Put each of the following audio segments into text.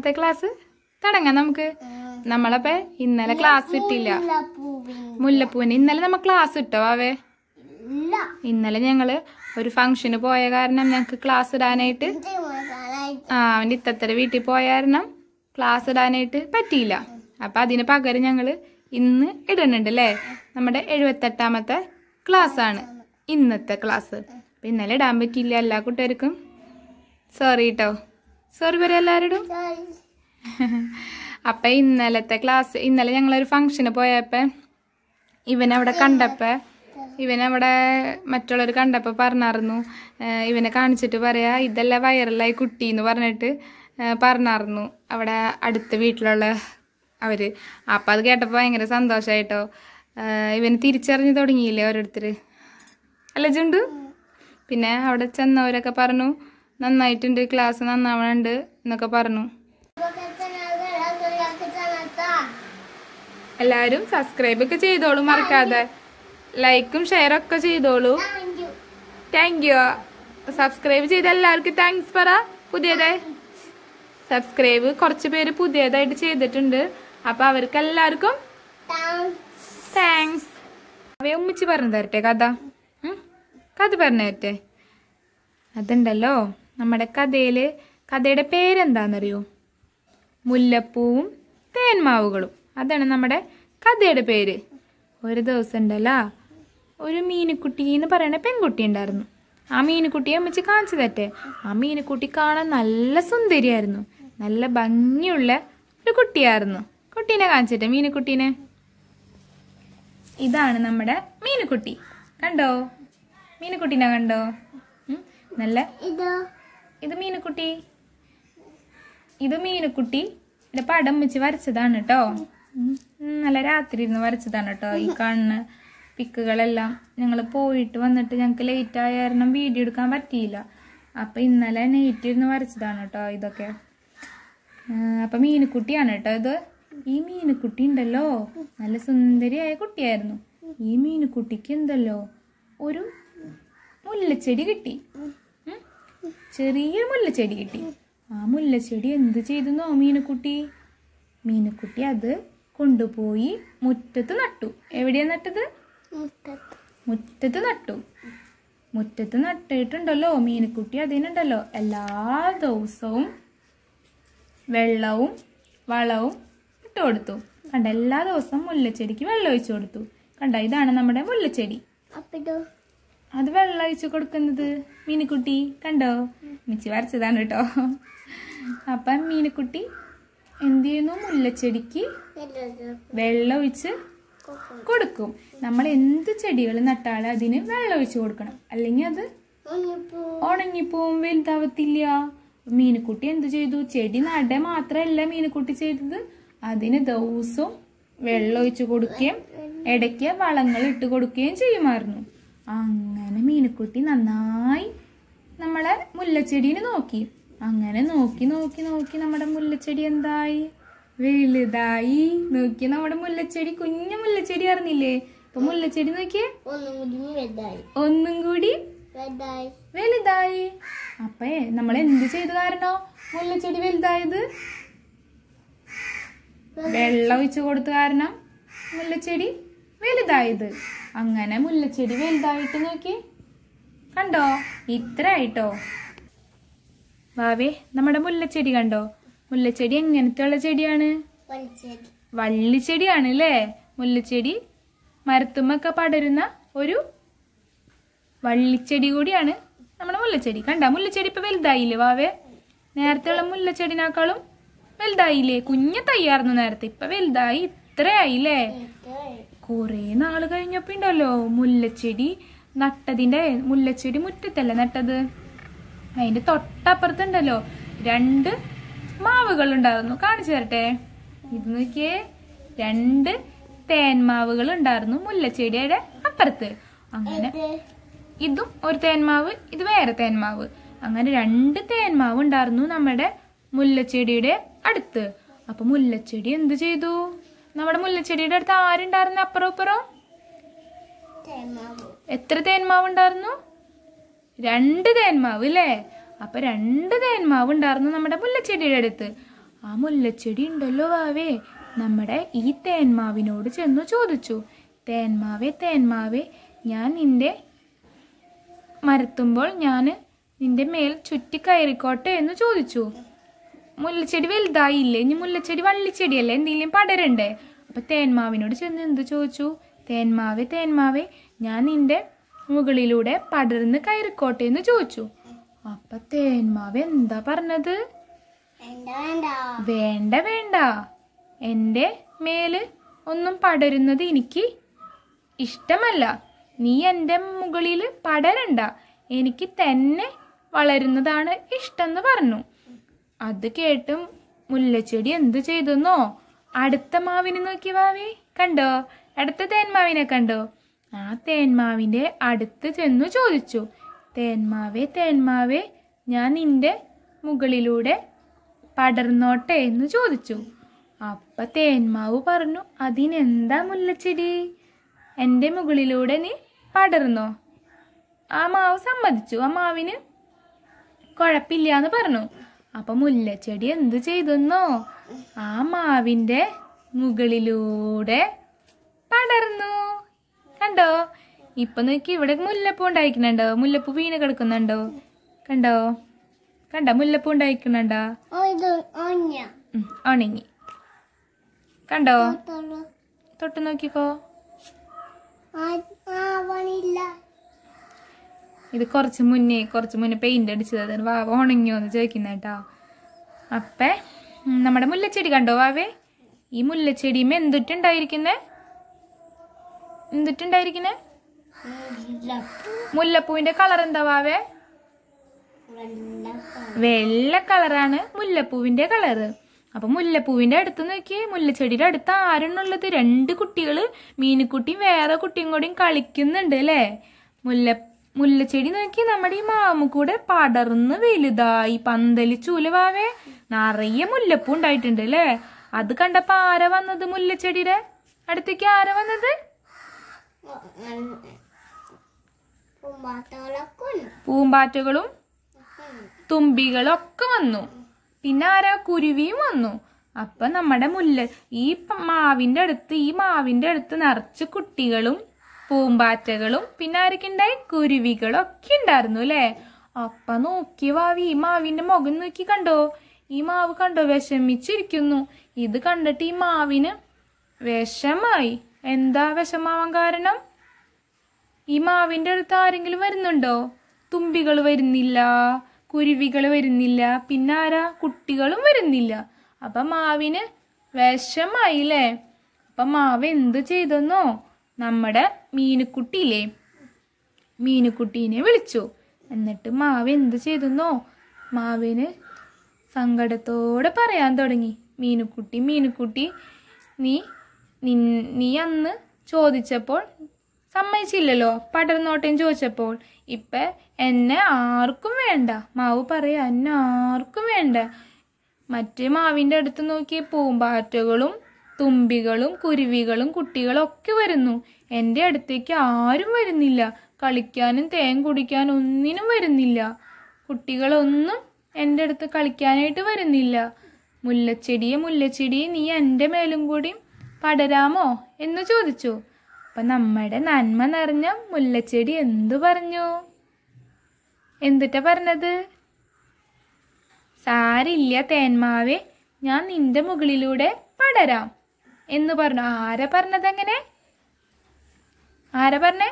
ഇന്നത്തെ ക്ലാസ് തുടങ്ങാം നമുക്ക് നമ്മളപ്പോ ഇന്നലെ ക്ലാസ് ഇട്ടില്ല മുല്ലപ്പൂവിന് ഇന്നലെ നമ്മ ക്ലാസ് ഇട്ടോ അവേ ഇല്ല ഇന്നലെ ഞങ്ങള് ഒരു ഫംഗ്ഷന് പോയ കാരണം ഞങ്ങക്ക് ക്ലാസ് ഇടാനായിട്ട് ആ അവന്റെ ഇത്തത്തര വീട്ടിൽ പോയ കാരണം ക്ലാസ് ഇടാനായിട്ട് പറ്റിയില്ല അപ്പൊ അതിന് പകരം ഞങ്ങള് ഇന്ന് ഇടുന്നുണ്ട് അല്ലേ നമ്മുടെ എഴുപത്തെട്ടാമത്തെ ക്ലാസ് ആണ് ഇന്നത്തെ ക്ലാസ് അപ്പൊ ഇന്നലെ ഇടാൻ പറ്റിയില്ല എല്ലാ കൂട്ടുകാർക്കും സോറി കേട്ടോ സോറി പറയാം എല്ലാവരോടും അപ്പൊ ഇന്നലത്തെ ക്ലാസ് ഇന്നലെ ഞങ്ങളൊരു ഫംഗ്ഷന് പോയപ്പോ ഇവനവിടെ കണ്ടപ്പോ ഇവനവിടെ മറ്റുള്ളവർ കണ്ടപ്പോൾ പറഞ്ഞായിരുന്നു ഏഹ് ഇവനെ കാണിച്ചിട്ട് പറയാ ഇതല്ല വൈറലായി കുട്ടി എന്ന് പറഞ്ഞിട്ട് ഏഹ് പറഞ്ഞായിരുന്നു അവിടെ അടുത്ത വീട്ടിലുള്ള അവര് അപ്പം അത് കേട്ടപ്പോൾ ഭയങ്കര സന്തോഷമായിട്ടോ ഇവന് തിരിച്ചറിഞ്ഞു തുടങ്ങിയില്ലേ ഓരോരുത്തർ അല്ല ജുണ്ട് പിന്നെ അവിടെ ചെന്നവരൊക്കെ പറഞ്ഞു നന്നായിട്ടുണ്ട് ക്ലാസ് നന്നാവണുണ്ട് എന്നൊക്കെ പറഞ്ഞു എല്ലാവരും സബ്സ്ക്രൈബ് ഒക്കെ ചെയ്തോളൂ മറക്കാതെ ലൈക്കും ഷെയറും ഒക്കെ ചെയ്തോളൂ താങ്ക് യു സബ്സ്ക്രൈബ് ചെയ്ത എല്ലാവർക്കും താങ്ക്സ് പറ പുതിയതായി സബ്സ്ക്രൈബ് കുറച്ച് പേര് പുതിയതായിട്ട് ചെയ്തിട്ടുണ്ട് അപ്പൊ അവർക്ക് എല്ലാവർക്കും താങ്ക്സ് അവയെ ഉമ്മിച്ച് പറഞ്ഞു തരട്ടെ കഥ ഉം? കഥ പറഞ്ഞു തരട്ടെ അതുണ്ടല്ലോ നമ്മുടെ കഥയില് കഥയുടെ പേരെന്താണെന്നറിയോ മുല്ലപ്പൂവും തേന്മാവുകളും അതാണ് നമ്മുടെ കഥയുടെ പേര് ഒരു ദിവസം ഉണ്ടല്ലോ ഒരു മീനുക്കുട്ടി എന്ന് പറയുന്ന പെൺകുട്ടി ഉണ്ടായിരുന്നു ആ മീനുക്കുട്ടിയെ അമ്മച്ചി കാണിച്ചു തട്ടെ ആ മീനുക്കുട്ടി കാണാൻ നല്ല സുന്ദരിയായിരുന്നു നല്ല ഭംഗിയുള്ള ഒരു കുട്ടിയായിരുന്നു കുട്ടീനെ കാണിച്ചിട്ടെ മീനുക്കുട്ടീനെ ഇതാണ് നമ്മുടെ മീനുക്കുട്ടി കണ്ടോ മീനുക്കുട്ടീനെ കണ്ടോ ഉം, നല്ല ഇതോ ഇത് മീനുക്കുട്ടി ഇത് മീനുക്കുട്ടി ഇത് പടം വെച്ച് വരച്ചതാണ് കേട്ടോ നല്ല രാത്രി ഇരുന്ന് വരച്ചതാണ് കേട്ടോ ഈ കാണുന്ന പിക്കുകളെല്ലാം ഞങ്ങൾ പോയിട്ട് വന്നിട്ട് ഞങ്ങൾക്ക് ലേറ്റ് ആയ കാരണം വീഡിയോ എടുക്കാൻ പറ്റിയില്ല അപ്പൊ ഇന്നലെ നൈറ്റ് ഇരുന്ന് വരച്ചതാണ് കേട്ടോ ഇതൊക്കെ ആ, അപ്പൊ മീനുക്കുട്ടിയാണ് കേട്ടോ ഇത് ഈ മീനുക്കുട്ടി ഉണ്ടല്ലോ നല്ല സുന്ദരിയായ കുട്ടിയായിരുന്നു ഈ മീനുക്കുട്ടിക്ക് എന്തല്ലോ ഒരു മുല്ലച്ചെടി കിട്ടി ഉം. ചെറിയൊരു മുല്ലച്ചെടി കിട്ടി ആ മുല്ലച്ചെടി എന്ത് ചെയ്തെന്നോ മീനുക്കുട്ടി മീനുക്കുട്ടി അത് കൊണ്ടുപോയി മുറ്റത്ത് നട്ടു എവിടെയാ നട്ടത് മുറ്റത്ത് മുറ്റത്ത് നട്ടു മുറ്റത്ത് നട്ടിട്ടുണ്ടല്ലോ മീനുക്കുട്ടി അതിനുണ്ടല്ലോ എല്ലാ ദിവസവും വെള്ളവും വളവും ഇട്ട് കൊടുത്തു കണ്ട എല്ലാ ദിവസവും മുല്ലച്ചെടിക്ക് വെള്ളം ഒഴിച്ചു കൊടുത്തു കണ്ട ഇതാണ് നമ്മുടെ മുല്ലച്ചെടി അപ്പിടോ അത് വെള്ളം ഒഴിച്ചു കൊടുക്കുന്നത് മീനുക്കുട്ടി കണ്ടോ മിച്ചി വരച്ചതാണ് കേട്ടോ അപ്പം മീനുക്കുട്ടി എന്ത് ചെയ്യുന്നു മുല്ലച്ചെടിക്ക് വെള്ളം ഒഴിച്ച് കൊടുക്കും നമ്മൾ എന്ത് ചെടികൾ നട്ടാലും അതിന് വെള്ളം ഒഴിച്ചു കൊടുക്കണം അല്ലെങ്കിൽ അത് ഉണങ്ങിപ്പോവും വലുതാവത്തില്ല മീനുക്കുട്ടി എന്ത് ചെയ്തു ചെടി നട മാത്രമല്ല മീനുക്കുട്ടി ചെയ്തത് അതിന് ദിവസവും വെള്ളം ഒഴിച്ചു കൊടുക്കുകയും ഇടയ്ക്ക് വളങ്ങൾ ഇട്ട് കൊടുക്കുകയും ചെയ്യുമായിരുന്നു അങ്ങനെ മീനുക്കുട്ടി നന്നായി നമ്മളെ മുല്ലച്ചെടീനെ നോക്കി അങ്ങനെ നോക്കി നോക്കി നോക്കി നമ്മുടെ മുല്ലച്ചെടി എന്തായി വലുതായി നോക്കി നമ്മുടെ മുല്ലച്ചെടി കുഞ്ഞു മുല്ലച്ചെടി അറിഞ്ഞില്ലേ ഇപ്പൊ മുല്ലച്ചെടി നോക്കിയേ ഒന്നും കൂടി വലുതായി ഒന്നും കൂടി വലുതായി വലുതായി അപ്പേ നമ്മൾ എന്ത് ചെയ്ത കാരണോ മുല്ലച്ചെടി വലുതായത് വെള്ളം ഒഴിച്ചു കൊടുത്ത കാരണം മുല്ലച്ചെടി വലുതായത് അങ്ങനെ മുല്ലച്ചെടി വലുതായിട്ട് നോക്കി കണ്ടോ ഇത്ര ആയിട്ടോ വാവേ നമ്മുടെ മുല്ലച്ചെടി കണ്ടോ മുല്ലച്ചെടി എങ്ങനത്തെ ഉള്ള ചെടിയാണ് വലിച്ചേരി വള്ളിച്ചെടിയാണ് അല്ലേ മുല്ലച്ചെടി മരത്തുമ്മൊക്കെ പടരുന്ന ഒരു വള്ളിച്ചെടി കൂടിയാണ് നമ്മുടെ മുല്ലച്ചെടി കണ്ട മുല്ലച്ചെടി ഇപ്പൊ വലുതായില്ലേ വാവേ നേരത്തെ ഉള്ള മുല്ലച്ചെടിനേക്കാളും വലുതായില്ലേ കുഞ്ഞ തയ്യായിരുന്നു നേരത്തെ ഇപ്പൊ വലുതായി ഇത്രയായില്ലേ കൊറേ നാള് കഴിഞ്ഞപ്പോ ഉണ്ടല്ലോ മുല്ലച്ചെടി നട്ടതിന്റെ മുല്ലച്ചെടി മുറ്റത്തല്ലേ നട്ടത് അതിന്റെ തൊട്ടപ്പുറത്തുണ്ടല്ലോ രണ്ട് മാവുകൾ ഉണ്ടായിരുന്നു കാണിച്ചു തരട്ടെ ഇത് നോക്കിയേ രണ്ട് തേന്മാവുകൾ ഉണ്ടായിരുന്നു മുല്ലച്ചെടിയുടെ അപ്പുറത്ത് അങ്ങനെ ഇതും ഒരു തേന്മാവ് ഇത് വേറെ തേന്മാവ് അങ്ങനെ രണ്ട് തേന്മാവ് ഉണ്ടായിരുന്നു നമ്മുടെ മുല്ലച്ചെടിയുടെ അടുത്ത് അപ്പൊ മുല്ലച്ചെടി എന്ത് ചെയ്തു നമ്മുടെ മുല്ലച്ചെടിയുടെ അടുത്ത് ആരുണ്ടായിരുന്നു അപ്പുറം ഇപ്പുറം തേന്മാവ് എത്ര തേന്മാവ് ഉണ്ടായിരുന്നു രണ്ട് തേന്മാവ് അല്ലേ അപ്പൊ രണ്ട് തേന്മാവ് ഉണ്ടായിരുന്നു നമ്മുടെ മുല്ലച്ചെടിയുടെ അടുത്ത് ആ മുല്ലച്ചെടി ഉണ്ടല്ലോ വാവേ നമ്മുടെ ഈ തേന്മാവിനോട് ചെന്ന് ചോദിച്ചു തേന്മാവേ തേന്മാവേ ഞാൻ നിന്റെ മരത്തുമ്പോൾ ഞാൻ നിന്റെ മേൽ ചുറ്റി കയറിക്കോട്ടെ എന്ന് ചോദിച്ചു മുല്ലച്ചെടി വലുതായില്ലേ ഇനി മുല്ലച്ചെടി വള്ളിച്ചെടിയല്ലേ എന്തെങ്കിലും പടരണ്ടേ അപ്പൊ തേന്മാവിനോട് ചെന്ന് എന്ത് ചോദിച്ചു തേന്മാവേ തേന്മാവേ ഞാൻ നിന്റെ മുകളിലൂടെ പടർന്ന് കയറിക്കോട്ടെ എന്ന് ചോദിച്ചു അപ്പൊ തേന്മാവ് എന്താ പറഞ്ഞത് വേണ്ട വേണ്ട വേണ്ട വേണ്ട എൻ്റെ മേല് ഒന്നും പടരുന്നത് എനിക്ക് ഇഷ്ടമല്ല നീ എൻ്റെ മുകളിൽ പടരണ്ട എനിക്ക് തന്നെ വളരുന്നതാണ് ഇഷ്ടം എന്ന് പറഞ്ഞു അത് കേട്ടും മുല്ലച്ചെടി എന്ത് ചെയ്തെന്നോ അടുത്ത മാവിനെ നോക്കി വാവേ കണ്ടോ അടുത്ത തേന്മാവിനെ കണ്ടോ ആ തേന്മാവിൻ്റെ അടുത്ത് ചെന്നു ചോദിച്ചു തേന്മാവേ തേന്മാവേ ഞാൻ നിന്റെ മുകളിലൂടെ പടർന്നോട്ടെ എന്ന് ചോദിച്ചു അപ്പ തേന്മാവ് പറഞ്ഞു അതിനെന്താ മുല്ലച്ചെടി എൻ്റെ മുകളിലൂടെ നീ പടർന്നോ ആ മാവ് സമ്മതിച്ചു ആ മാവിന് കുഴപ്പമില്ല എന്ന് പറഞ്ഞു അപ്പൊ മുല്ലച്ചെടി എന്ത് ചെയ്തെന്നോ ആ മാവിന്റെ മുകളിലൂടെ പടർന്നു കണ്ടോ ഇപ്പൊ നോക്കി ഇവിടെ മുല്ലപ്പൂ ഉണ്ടായിരിക്കുന്നുണ്ടോ മുല്ലപ്പൂ വീണ് കിടക്കുന്നുണ്ടോ കണ്ടോ കണ്ടോ മുല്ലപ്പൂ ഉണ്ടായിരിക്കുന്നുണ്ടോ ഓ ഇത് ഓഞ്ഞ ഉം, ഉണങ്ങി കണ്ടോ തൊള്ളു തൊട്ട് നോക്കിക്കോ ആവണില്ല ഇത് കുറച്ച് മുന്നേ കുറച്ച് മുന്നേ പെയിന്റ് അടിച്ചത് അതിന് വാവ ഉണങ്ങിയോ എന്ന് ചോദിക്കുന്ന കേട്ടോ അപ്പേ ഉം, നമ്മുടെ മുല്ലച്ചെടി കണ്ടോ വാവേ ഈ മുല്ലച്ചെടിയുമേ എന്തുട്ടുണ്ടായിരിക്കുന്നേ എന്തുട്ടുണ്ടായിരിക്കുന്നേ മുല്ലപ്പൂവിന്റെ കളർ എന്താ വാവേ വെള്ള കളറാണ് മുല്ലപ്പൂവിന്റെ കളറ് അപ്പൊ മുല്ലപ്പൂവിന്റെ അടുത്ത് നോക്കി മുല്ലച്ചെടിയുടെ അടുത്ത് ആരെണ്ണുള്ളത് രണ്ട് കുട്ടികള് മീനുക്കുട്ടിയും വേറെ കുട്ടിയും കൂടിയും കളിക്കുന്നുണ്ട് അല്ലേ മുല്ല മുല്ലച്ചെടി നോക്കി നമ്മുടെ ഈ മാമുക്കൂടെ പടർന്ന് വലുതായി പന്തലി ചൂലവാവേ നിറയെ മുല്ലപ്പൂ ഉണ്ടായിട്ടുണ്ട് അല്ലേ അത് കണ്ടപ്പോ ആരാ വന്നത് മുല്ലച്ചെടിയുടെ അടുത്തേക്ക് ആരാ വന്നത് പൂമ്പാത്തകളൊക്കെ പൂമ്പാറ്റകളും തുമ്പികളൊക്കെ വന്നു പിന്നെ ആരാ കുരുവിയും വന്നു അപ്പൊ നമ്മുടെ മുല്ല ഈ പ- മാവിന്റെ അടുത്ത് ഈ മാവിന്റെ അടുത്ത് നിറച്ച് കുട്ടികളും പൂമ്പാറ്റകളും പിന്നെ ആരൊക്കെ ഉണ്ടായി കുരുവികളും ഒക്കെ ഉണ്ടായിരുന്നു അല്ലേ അപ്പൊ നോക്കി വാവി ഈ മാവിന്റെ മുഖം നോക്കി കണ്ടോ ഈ മാവ് കണ്ടോ വിഷമിച്ചിരിക്കുന്നു ഇത് കണ്ടിട്ട് ഈ മാവിന് വിഷമായി എന്താ വിഷമാവാൻ കാരണം ഈ മാവിന്റെ അടുത്ത് ആരെങ്കിലും വരുന്നുണ്ടോ തുമ്പികൾ വരുന്നില്ല കുരുവികൾ വരുന്നില്ല പിന്നെ ആരാ കുട്ടികളും വരുന്നില്ല അപ്പൊ മാവിന് വിഷമായില്ലേ അപ്പൊ മാവ് എന്ത് ചെയ്തെന്നോ നമ്മുടെ മീനുക്കുട്ടിയില്ലേ മീനുക്കുട്ടീനെ വിളിച്ചു എന്നിട്ട് മാവ് എന്ത് ചെയ്തെന്നോ മാവിന് സങ്കടത്തോടെ പറയാൻ തുടങ്ങി മീനുക്കുട്ടി മീനുക്കുട്ടി നീ നിൻ- നീ അന്ന് ചോദിച്ചപ്പോൾ സമ്മതിച്ചില്ലല്ലോ പടർന്നോട്ടേന്ന് ചോദിച്ചപ്പോൾ ഇപ്പൊ എന്നെ ആർക്കും വേണ്ട മാവ് പറയാ എന്നെ ആർക്കും വേണ്ട മറ്റേ മാവിന്റെ അടുത്ത് നോക്കി പൂമ്പാറ്റകളും തുമ്പികളും കുരുവികളും കുട്ടികളും ഒക്കെ വരുന്നു എൻ്റെ അടുത്തേക്ക് ആരും വരുന്നില്ല കളിക്കാനും തേൻ കുടിക്കാനും ഒന്നിനും വരുന്നില്ല കുട്ടികളൊന്നും എൻ്റെ അടുത്ത് കളിക്കാനായിട്ട് വരുന്നില്ല മുല്ലച്ചെടിയെ മുല്ലച്ചെടിയെ നീ എൻ്റെ മേലും കൂടി പടരാമോ എന്ന് ചോദിച്ചു അപ്പൊ നമ്മുടെ നന്മ നിറഞ്ഞ മുല്ലച്ചെടി എന്തു പറഞ്ഞു എന്തിട്ടാ പറഞ്ഞത് സാരില്ല തേന്മാവേ ഞാൻ നിന്റെ മുകളിലൂടെ പടരാം എന്ന് പറഞ്ഞു ആരാ പറഞ്ഞത് അങ്ങനെ ആരാ പറഞ്ഞേ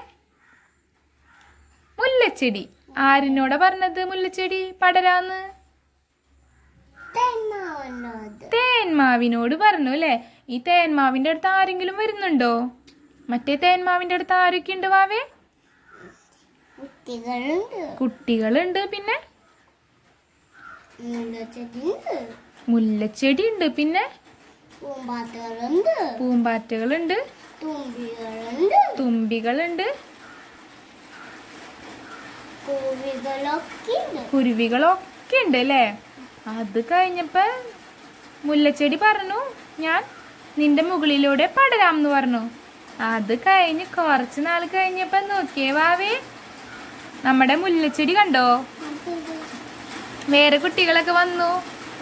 മുല്ലച്ചെടി ആരിനോടാ പറഞ്ഞത് മുല്ലച്ചെടി പടരാന്ന് തെന്നാവണ്ണത് തേന്മാവിനോട് പറഞ്ഞു അല്ലേ ഈ തേന്മാവിന്റെ അടുത്ത് ആരെങ്കിലും വരുന്നുണ്ടോ മറ്റേ തേന്മാവിന്റെ അടുത്ത് ആരൊക്കെ ഉണ്ട് വാവേ കുട്ടികളുണ്ട് കുട്ടികളുണ്ട് പിന്നെ മുല്ലച്ചെടിയുണ്ട് മുല്ലച്ചെടി ഉണ്ട് പിന്നെ പൂമ്പാത്തകളുണ്ട് പൂമ്പാറ്റകളുണ്ട് തുമ്പികളുണ്ട് തുമ്പികളുണ്ട് പൂവികളൊക്കെ ഉണ്ട് കുരുവികളൊക്കെ ഉണ്ട് അല്ലേ അത് കഴിഞ്ഞപ്പോ മുല്ലച്ചെടി പറഞ്ഞു ഞാൻ നിന്റെ മുകളിലൂടെ പടരാം എന്ന് പറഞ്ഞു അത് കഴിഞ്ഞ് കുറച്ച് നാൾ കഴിഞ്ഞപ്പോ നോക്കിയേ വാവേ നമ്മുടെ മുല്ലച്ചെടി കണ്ടോ വേറെ കുട്ടികളൊക്കെ വന്നു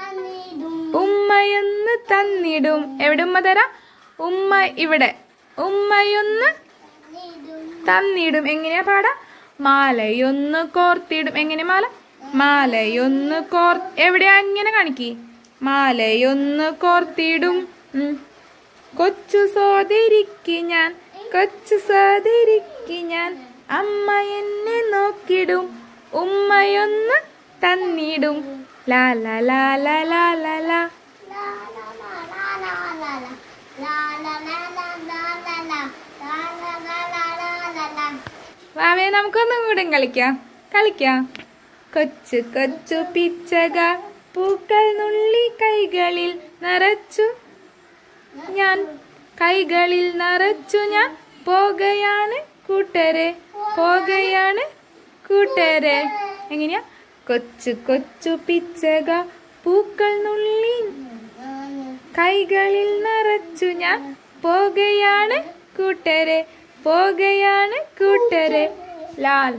തന്നിടും ഉമ്മയൊന്ന് തന്നിടും എവിടെ ഉമ്മ തരാ ഉമ്മ ഇവിടെ ഉമ്മയൊന്ന് തന്നിടും തന്നിടും എങ്ങനെയാ പാടാ മാലയൊന്ന് കോർത്തിടും എങ്ങനെ മാല മാലയൊന്ന് കോർ എവിടെയാ ഇങ്ങനെ കാണിക്ക് മാലയൊന്ന് കോർത്തിടും ഉം. കൊച്ചു സോദരിക്ക് ഞാൻ കൊച്ചു സോദരിക്ക് ഞാൻ അമ്മ എന്നെ നോക്കിടും ഉമ്മയൊന്ന് തന്നിടും ലാ ലാ ലാ ലാ ലാ ലാ ലാ ലാ ലാ ലാ ലാ ലാ ലാ ലാ. ലാ ലാ ലാ ലാ ലാ ലാ ലാ. ലാ ലാ ലാ ലാ ലാ ലാ ലാ. വാവേ നമുക്കൊന്നും കൂടെ കളിക്കാം കളിക്കാം കൊച്ചു കൊച്ചു പിച്ചക പൂക്കൾ നുള്ളി കൈകളിൽ നിറച്ചു ഞാൻ കൈകളിൽ നിറച്ചു ഞാൻ പോകുകയാണ് കൂട്ടരെ പോകുകയാണ് കൂട്ടരെ എങ്ങനെയാ കൊച്ചു കൊച്ചു പിച്ചക പൂക്കൾ നുള്ളി കൈകളിൽ നിറച്ചു ഞാൻ പോകുകയാണ് കൂട്ടരെ പോകുകയാണ് കൂട്ടരെ ലാൽ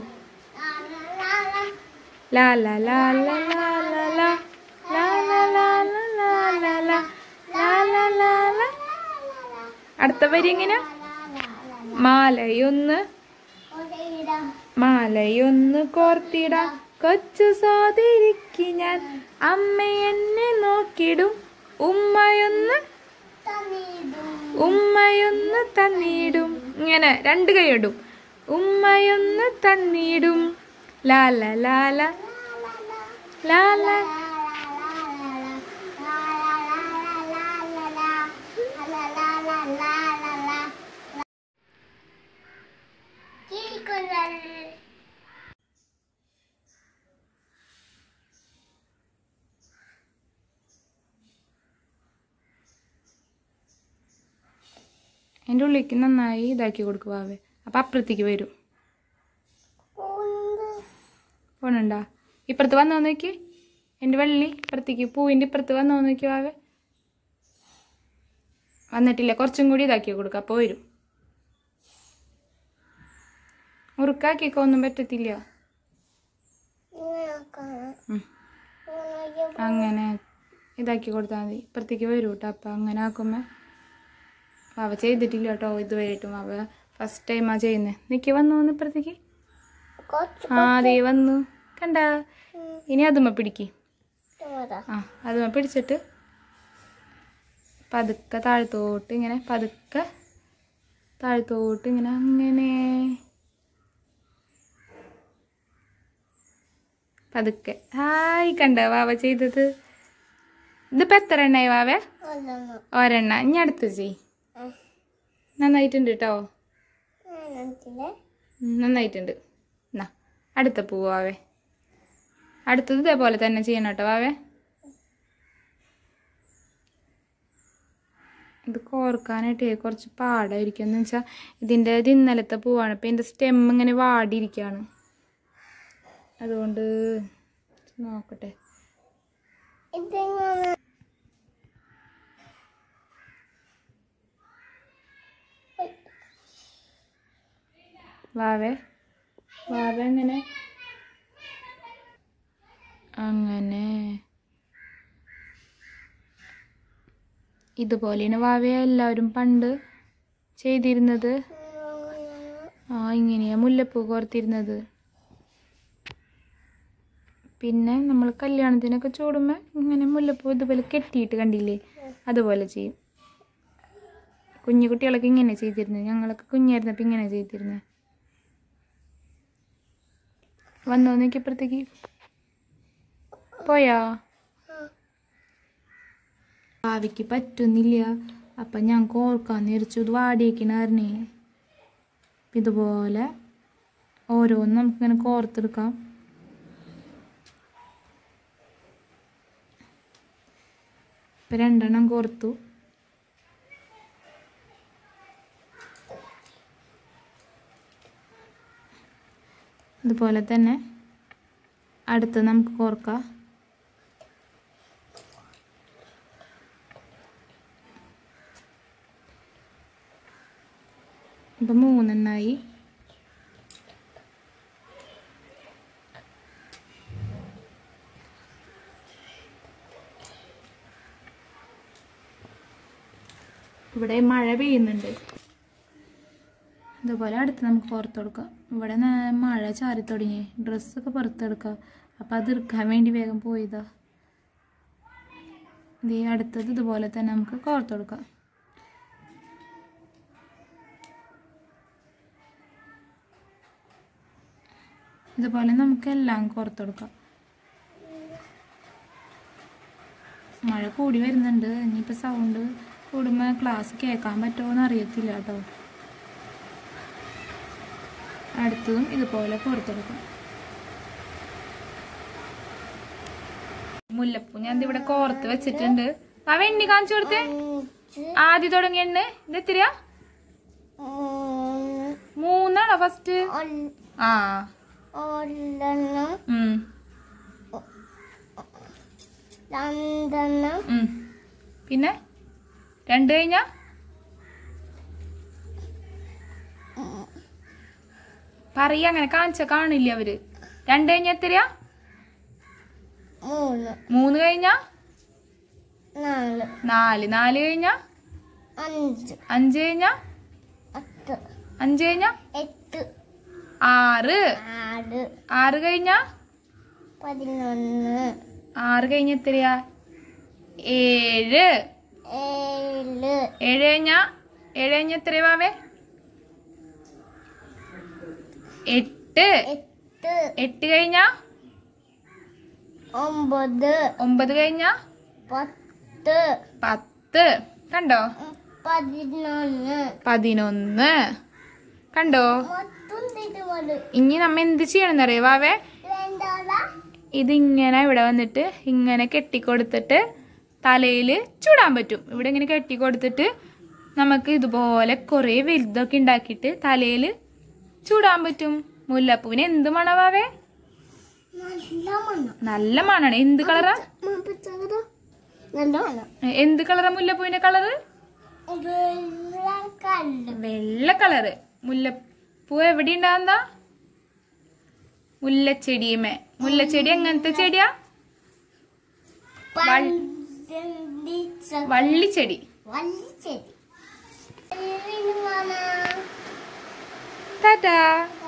ലാ ലാ ലാ. ലാ ലാ ലാ ലാ ലാ ലാ ലാ ലാ ലാ ലാ ലാ ലാ ലാ ലാ ലാ ലാ അടുത്ത വരി എങ്ങനെയാ മാലയൊന്ന് ഒരയിടം. മാലയൊന്ന് കോർത്തിടാം കൊച്ചു സോദരിക്ക് ഞാൻ അമ്മ എന്നെ നോക്കിടും ഉമ്മയൊന്ന് തന്നിടും. ഉമ്മയൊന്ന് തന്നിടും ഇങ്ങനെ രണ്ട് കൈയിടും ഉമ്മയൊന്ന് തന്നിടും ലാല ലാല ലാല എൻ്റെ ഉള്ളിലേക്ക് നന്നായി ഇതാക്കി കൊടുക്കുവാവേ അപ്പം അപ്പുറത്തേക്ക് വരും പോണണ്ടാ ഇപ്പുറത്ത് വന്നോ നോക്കി എൻ്റെ വള്ളി ഇപ്പുറത്തേക്ക് പൂവിൻ്റെ ഇപ്പുറത്ത് വന്നോ നോക്കി വാവേ വന്നിട്ടില്ല കുറച്ചും കൂടി ഇതാക്കി കൊടുക്കുക അപ്പോൾ വരും മുറുക്കാക്കിക്കോ ഒന്നും പറ്റത്തില്ല ഉം. അങ്ങനെ ഇതാക്കി കൊടുത്താൽ മതി ഇപ്പുറത്തേക്ക് വരും കേട്ടോ അപ്പം അങ്ങനെ ആക്കുമ്പോൾ അവ ചെയ്തിട്ടില്ല കേട്ടോ ഇതുവരെയായിട്ടും അവ ഫസ്റ്റ് ടൈമാ ചെയ്യുന്നത് നിക്ക് വന്നു വന്ന് ഇപ്പുറത്തേക്ക് ആ അതേ വന്നു കണ്ട ഇനി അതുമ്മ പിടിക്ക് ആ അതുമ്മ പിടിച്ചിട്ട് പതുക്കെ താഴ്ത്തോട്ട് ഇങ്ങനെ പതുക്കെ താഴ്ത്തോട്ട് ഇങ്ങനെ അങ്ങനെ പതുക്കെ ഹായ് കണ്ട വാവ ചെയ്തത് ഇതിപ്പോ എത്ര എണ്ണായി വാവേ ഒരെണ്ണ ഇനി അടുത്ത് ചെയ് നന്നായിട്ടുണ്ട് കേട്ടോ ഉം, നന്നായിട്ടുണ്ട് എന്നാ അടുത്ത പൂവ് വാവേ അടുത്തത് ഇതേപോലെ തന്നെ ചെയ്യണം കേട്ടോ വാവേ ഇത് കോർക്കാനായിട്ടേ കുറച്ച് പാടായിരിക്കും എന്ന് വെച്ചാൽ ഇതിൻ്റെ ഇത് ഇന്നലത്തെ പൂവാണ് ഇപ്പം ഇതിൻ്റെ സ്റ്റെം ഇങ്ങനെ വാടിയിരിക്കുകയാണ് അതുകൊണ്ട് നോക്കട്ടെ വാവേ വാവ എങ്ങനെ അങ്ങനെ ഇതുപോലെയാണ് വാവയെ എല്ലാവരും പണ്ട് ചെയ്തിരുന്നത് ആ ഇങ്ങനെയാ മുല്ലപ്പൂ കോർത്തിരുന്നത് പിന്നെ നമ്മൾ കല്യാണത്തിനൊക്കെ ചൂടുമ്പോൾ ഇങ്ങനെ മുല്ലപ്പൂ ഇതുപോലെ കെട്ടിയിട്ട് കണ്ടില്ലേ അതുപോലെ ചെയ്യും കുഞ്ഞു കുട്ടികളൊക്കെ ഇങ്ങനെ ചെയ്തിരുന്നത് ഞങ്ങളൊക്കെ കുഞ്ഞായിരുന്നപ്പോൾ ഇങ്ങനെ ചെയ്തിരുന്നത് വന്നോ നോക്കി ഇപ്പുറത്തേക്ക് പോയാ ഭാവിക്ക് പറ്റുന്നില്ല അപ്പം ഞാൻ കോർക്കാൻ നേരിച്ചു ഇത് വാടിയേക്കണായിരുന്നേ ഇതുപോലെ ഓരോന്നും നമുക്കിങ്ങനെ കോർത്തെടുക്കാം ഇപ്പം രണ്ടെണ്ണം കോർത്തു ഇതുപോലെ തന്നെ അടുത്ത് നമുക്ക് കോർക്കാം ഇപ്പം മൂന്നെണ്ണായി ഇവിടെ മഴ പെയ്യുന്നുണ്ട് ഇതുപോലെ അടുത്ത് നമുക്ക് പുറത്ത് കൊടുക്കാം ഇവിടെ ന- മഴ ചാരി തുടങ്ങി ഡ്രസ്സൊക്കെ പുറത്തെടുക്കാം അപ്പം അത് എടുക്കാൻ വേണ്ടി വേഗം പോയതാ ഇതേ അടുത്തത് ഇതുപോലെ തന്നെ നമുക്ക് കോർത്ത് കൊടുക്കാം ഇതുപോലെ നമുക്ക് എല്ലാം കോർത്ത് കൊടുക്കാം മഴ കൂടി വരുന്നുണ്ട് ഇനിയിപ്പോൾ സൗണ്ട് കൂടുമ്പോൾ ക്ലാസ് കേൾക്കാൻ പറ്റുമോ എന്ന് അറിയത്തില്ല കേട്ടോ അടുത്തതും ഇതുപോലെ പുറത്തെടുക്കും മുല്ലപ്പൂ ഞാൻ ദേ ഇവിടെ കോർത്ത് വെച്ചിട്ടുണ്ട് അവ എണ്ണി കാണിച്ചു കൊടുത്തേ അഞ്ച് ആദ്യം തുടങ്ങിയ എണ്ണ ഇത് എത്രയാ മൂന്ന് മൂന്നാണോ ഫസ്റ്റ് ഒന്ന് ആ ഒരെണ്ണം ഉം രണ്ടെണ്ണം ഉം. പിന്നെ രണ്ട് കഴിഞ്ഞാ പറയ അങ്ങനെ കാണിച്ച കാണില്ല അവര് രണ്ട് കഴിഞ്ഞ എത്രയാ മൂന്ന് മൂന്ന് കഴിഞ്ഞാ നാല് നാല് നാല് കഴിഞ്ഞാ അഞ്ച് അഞ്ച് കഴിഞ്ഞാ പത്ത് അഞ്ച് കഴിഞ്ഞാ എട്ട് ആറ് ആറ് ആറ് കഴിഞ്ഞാ പതിനൊന്ന് ആറ് കഴിഞ്ഞ എത്രയാ ഏഴ് ഏഴ് ഏഴ് കഴിഞ്ഞാ ഏഴ് കഴിഞ്ഞ എത്രയാ വാവേ എട്ട് എട്ട് എട്ട് കഴിഞ്ഞാ ഒമ്പത് ഒമ്പത് കഴിഞ്ഞാ പത്ത് പത്ത് കണ്ടോ പതിനൊന്ന് പതിനൊന്ന് കണ്ടോ മൊത്തം തിരുവത് ഇനി നമ്മ എന്ത് ചെയ്യണമെന്നറിയോ വാവേ രണ്ടാളാ ഇതിങ്ങനെ ഇവിടെ വന്നിട്ട് ഇങ്ങനെ കെട്ടിക്കൊടുത്തിട്ട് തലയിൽ ചൂടാൻ പറ്റും ഇവിടെ ഇങ്ങനെ കെട്ടിക്കൊടുത്തിട്ട് നമുക്ക് ഇതുപോലെ കുറേ വലുതൊക്കെ ഉണ്ടാക്കിയിട്ട് തലയിൽ ചൂടാൻ പറ്റും മുല്ലപ്പൂവിന് എന്ത് മണവാവേ നല്ല മണം നല്ല മണാണ് എന്ത് കളറാ മപ്പിച്ചത് നല്ല മണം എന്ത് കളറാ മുല്ലപ്പൂവിന്റെ കളറ് വെള്ളം കല്ല് വെള്ള കളറ് മുല്ലപ്പൂ എവിടെ ഉണ്ടാകുന്ന മുല്ലച്ചെടിയുമേ മുല്ലച്ചെടി എങ്ങനത്തെ ചെടിയാ പന്തിച്ച വള്ളിച്ചെടി വള്ളിച്ചെടി ടാറ്റാ